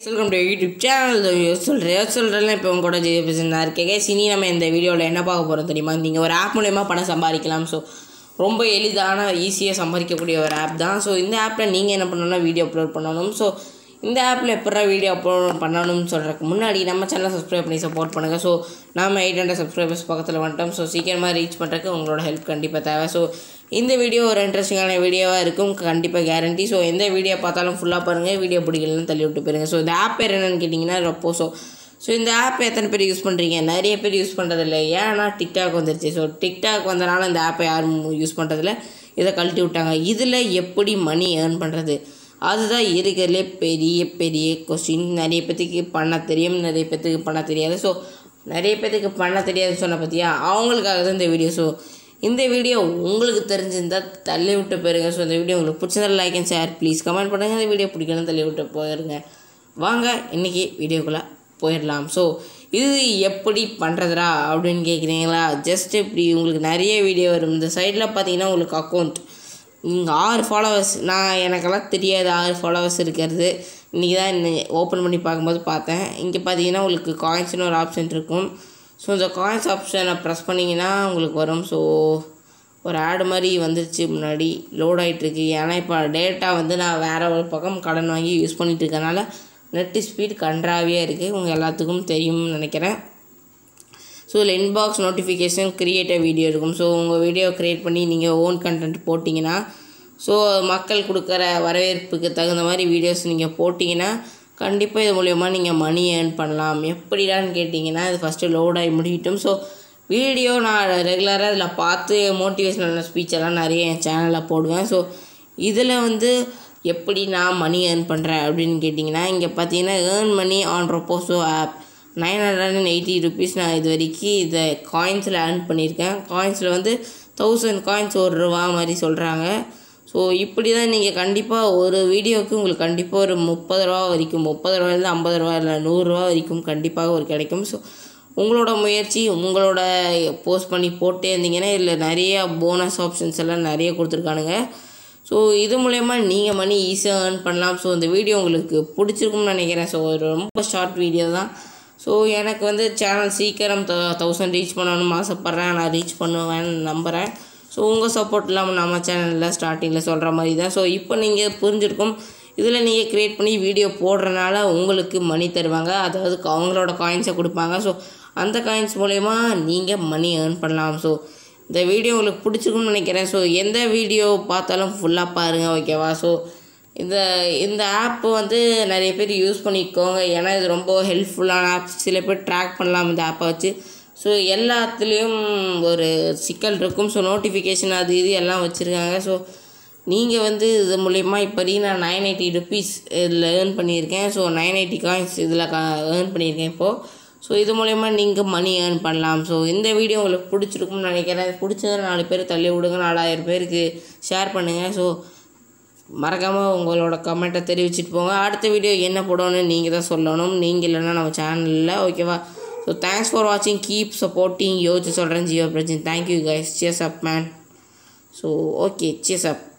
welcome to YouTube channel சொல்கிறேன் சொல்கிறேன் இப்போ உங்க கூட ஜெயபிரசன் தான் இருக்கேன் guys, இனி நம்ம இந்த வீடியோவில் என்ன பார்க்க போகிறோம் தெரியுமா நீங்கள் ஒரு ஆப் மூலயமா பணம் சம்பாதிக்கலாம் ஸோ ரொம்ப எளிதான ஈஸியாக சம்பாதிக்கக்கூடிய ஒரு ஆப் தான் ஸோ இந்த ஆப்பில் நீங்கள் என்ன பண்ணணும்னா வீடியோ அப்லோட் பண்ணணும் ஸோ இந்த ஆப்பில் எப்படா வீடியோ அப்லோட் பண்ணணும்னு சொல்கிறதுக்கு முன்னாடி நம்ம சேனலை சப்ஸ்கிரைப் பண்ணி சப்போர்ட் பண்ணுங்கள் ஸோ நம்ம எயிட் ஹண்ட்ரட் சப்ஸ்கிரைபர்ஸ் பக்கத்தில் வந்துட்டோம் ஸோ சீக்கிரமாக ரீச் பண்ணுறதுக்கு உங்களோட ஹெல்ப் கண்டிப்பாக தேவை ஸோ இந்த வீடியோ ஒரு இன்ட்ரெஸ்டிங்கான வீடியோவாக இருக்கும் கண்டிப்பாக கேரண்டி ஸோ எந்த வீடியோ பார்த்தாலும் ஃபுல்லாக பாருங்கள் வீடியோ பிடிக்கலன்னு தள்ளி விட்டு போயிருங்க ஸோ இந்த ஆப் பேர் என்னன்னு கேட்டிங்கன்னா ரொப்போசோ ஸோ இந்த ஆப் எத்தனை பேர் யூஸ் பண்ணுறீங்க நிறைய பேர் யூஸ் பண்ணுறதில்ல ஏன்னா டிக்டாக் வந்துருச்சு ஸோ டிக்டாக் வந்தனால இந்த ஆப்பை யாரும் யூஸ் பண்ணுறதில்ல இதை கழட்டி விட்டாங்க இதில் எப்படி மணி ஏர்ன் பண்ணுறது அதுதான் இருக்கிறதுலே பெரிய பெரிய கொஸ்டின் நிறைய பேத்துக்கு பண்ண தெரியும் நிறைய பேத்துக்கு பண்ண தெரியாது ஸோ நிறைய பேத்துக்கு பண்ண தெரியாதுன்னு சொன்ன பார்த்தியா அவங்களுக்காக தான் இந்த வீடியோ ஸோ இந்த வீடியோ உங்களுக்கு தெரிஞ்சிருந்தால் தள்ளி விட்டு போயிருங்க ஸோ இந்த வீடியோ உங்களுக்கு பிடிச்சதில் like and share please comment பண்ணுங்கள் இந்த வீடியோ பிடிக்கணும் தள்ளி விட்டு போயிருங்க வாங்க இன்றைக்கி வீடியோக்குள்ளே போயிடலாம் ஸோ இது எப்படி பண்ணுறதுடா அப்படின்னு கேட்குறீங்களா ஜஸ்ட் இப்படி உங்களுக்கு நிறைய வீடியோ வரும் இந்த சைடில் பார்த்தீங்கன்னா உங்களுக்கு அக்கௌண்ட் இங்கே ஆறு ஃபாலோவர்ஸ் நான் எனக்கெல்லாம் தெரியாது ஆறு ஃபாலோவர்ஸ் இருக்கிறது இன்றைக்கி தான் ஓப்பன் பண்ணி பார்க்கும்போது பார்த்தேன் இங்கே பார்த்தீங்கன்னா உங்களுக்கு காயின்ஸ்னு ஒரு ஆப்ஷன் இருக்கும் ஸோ இந்த காயின்ஸ் ஆப்ஷனை ப்ரெஸ் பண்ணிங்கன்னா உங்களுக்கு வரும் ஸோ ஒரு ஆடு மாதிரி வந்துருச்சு முன்னாடி லோட் ஆகிட்டுருக்கு ஏன்னா இப்போ டேட்டா வந்து நான் வேறு ஒரு பக்கம் கடன் வாங்கி யூஸ் பண்ணிட்டு இருக்கனால நெட்டு ஸ்பீட் கன்றாவியாக இருக்குது உங்கள் எல்லாத்துக்கும் தெரியும்னு நினைக்கிறேன் ஸோ இதில் இன்பாக்ஸ் நோட்டிஃபிகேஷன் கிரியேட் வீடியோ இருக்கும் ஸோ உங்கள் வீடியோ க்ரியேட் பண்ணி நீங்கள் ஓன் கண்டென்ட் போட்டிங்கன்னா ஸோ மக்கள் கொடுக்குற வரவேற்புக்கு தகுந்த மாதிரி வீடியோஸ் நீங்கள் போட்டிங்கன்னா கண்டிப்பாக இது மூலயமா நீங்கள் மணி ஏர்ன் பண்ணலாம் எப்படிடான்னு கேட்டிங்கன்னா இது ஃபஸ்ட்டு லோட் ஆகி முடியட்டும் ஸோ வீடியோ நான் ரெகுலராக இதில் பார்த்து மோட்டிவேஷனல் ஸ்பீச் எல்லாம் நிறைய என் சேனலில் போடுவேன் ஸோ இதில் வந்து எப்படி நான் மணி ஏர்ன் பண்ணுறேன் அப்படின்னு கேட்டிங்கன்னா இங்கே பார்த்தீங்கன்னா earn money on Roposo app nine hundred and eighty rupees நான் இது வரைக்கும் இதை காயின்ஸில் ஏர்ன் பண்ணியிருக்கேன் காயின்ஸில் வந்து தௌசண்ட் காயின்ஸ் ஒரு ரூபா மாதிரி சொல்கிறாங்க ஸோ இப்படி தான் நீங்கள் கண்டிப்பாக ஒரு வீடியோவுக்கு உங்களுக்கு கண்டிப்பாக ஒரு முப்பது ரூபா வரைக்கும் முப்பது ரூபாயிலேருந்து ஐம்பது ரூபா இல்லை நூறுரூவா வரைக்கும் கண்டிப்பாக ஒரு கிடைக்கும் ஸோ உங்களோட முயற்சி உங்களோட போஸ்ட் பண்ணி போட்டே இருந்தீங்கன்னா இதில் நிறைய போனஸ் ஆப்ஷன்ஸ் எல்லாம் நிறைய கொடுத்துருக்கானுங்க ஸோ இது மூலயமா நீங்கள் மணி ஈஸியாக ஏர்ன் பண்ணலாம் ஸோ இந்த வீடியோ உங்களுக்கு பிடிச்சிருக்கும்னு நினைக்கிறேன் ஸோ ஒரு ரொம்ப ஷார்ட் வீடியோ தான் ஸோ எனக்கு வந்து சேனல் சீக்கிரம் தௌசண்ட் ரீச் பண்ணணும்னு ஆசைப்பட்றேன் நான் ரீச் பண்ணுவேன்னு நம்புகிறேன் ஸோ உங்கள் சப்போர்ட் இல்லாமல் நம்ம சேனலில் ஸ்டார்டிங்கில் சொல்கிற மாதிரி தான் ஸோ இப்போ நீங்கள் புரிஞ்சிருக்கும் இதில் நீங்கள் க்ரியேட் பண்ணி வீடியோ போடுறனால உங்களுக்கு மணி தருவாங்க அதாவது அவங்களோட காயின்ஸை கொடுப்பாங்க ஸோ அந்த காயின்ஸ் மூலயமா நீங்கள் மணி ஏர்ன் பண்ணலாம் ஸோ இந்த வீடியோ உங்களுக்கு பிடிச்சிருக்கும்னு நினைக்கிறேன் ஸோ எந்த வீடியோ பார்த்தாலும் ஃபுல்லாக பாருங்கள் ஓகேவா ஸோ இந்த இந்த ஆப் வந்து நிறைய பேர் யூஸ் பண்ணிக்கோங்க ஏன்னா இது ரொம்ப ஹெல்ப்ஃபுல்லான ஆப் சில பேர் ட்ராக் பண்ணலாம் இந்த ஆப்பை வச்சு ஸோ எல்லாத்துலேயும் ஒரு சிக்கல் இருக்கும் ஸோ நோட்டிஃபிகேஷன் அது இது எல்லாம் வச்சுருக்காங்க ஸோ நீங்கள் வந்து இது மூலயமா இப்போதைக்கு நான் நைன் எயிட்டி ருபீஸ் இதில் ஏர்ன் பண்ணியிருக்கேன் ஸோ நைன் எயிட்டி காயின்ஸ் இதில் கா ஏர்ன் பண்ணியிருக்கேன் இப்போது ஸோ இது மூலயமா நீங்கள் மணி ஏர்ன் பண்ணலாம் ஸோ இந்த வீடியோ உங்களுக்கு பிடிச்சிருக்கும்னு நினைக்கிறேன் பிடிச்சதை நாலு பேர் தள்ளி விடுங்க நாலாயிரம் பேருக்கு ஷேர் பண்ணுங்கள் ஸோ மறக்காமல் உங்களோட கமெண்ட்டை தெரிவிச்சிட்டு போங்க அடுத்த வீடியோ என்ன போடணும்னு நீங்கள் தான் சொல்லணும் நீங்கள் இல்லைன்னா நம்ம சேனலில் ஓகேவா ஸோ தேங்க்ஸ் ஃபார் வாட்சிங் கீப் சப்போர்ட்டிங் யோசிச்சு சொல்கிறேன் ஜியோ பிரச்சனை thank you guys cheers up man so okay cheers அப்